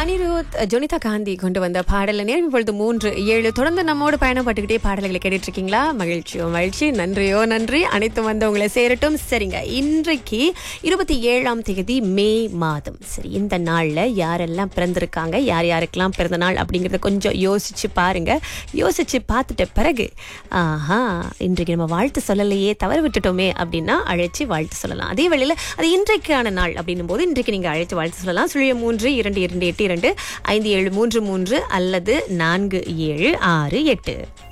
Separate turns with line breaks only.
அனிருத் ஜொனிதா காந்தி கொண்டு வந்த பாடல நேரம் இப்பொழுது மூன்று ஏழு தொடர்ந்து நம்மோடு பயணப்பட்டுக்கிட்டே பாடல்களை கேட்டுட்டு இருக்கீங்களா மகிழ்ச்சியோ மகிழ்ச்சி நன்றியோ நன்றி அனைத்து வந்தவங்களை சேரட்டும் சரிங்க இன்றைக்கு இருபத்தி ஏழாம் தேதி மே மாதம் சரி இந்த நாள்ல யாரெல்லாம் பிறந்திருக்காங்க யார் யாருக்கெல்லாம் பிறந்த நாள் அப்படிங்கறத கொஞ்சம் யோசிச்சு பாருங்க யோசிச்சு பார்த்துட்ட பிறகு ஆஹா இன்றைக்கு நம்ம வாழ்த்து சொல்லலையே தவறு விட்டுட்டோமே அப்படின்னா அழைச்சி வாழ்த்து சொல்லலாம் அதே வேளையில அது இன்றைக்கான நாள் அப்படின்னும் போது இன்றைக்கு நீங்க அழைத்து வாழ்த்து சொல்லலாம் சுழிய மூன்று இரண்டு இரண்டு எட்டு இரண்டு ஐந்து ஏழு மூன்று மூன்று அல்லது நான்கு ஏழு ஆறு எட்டு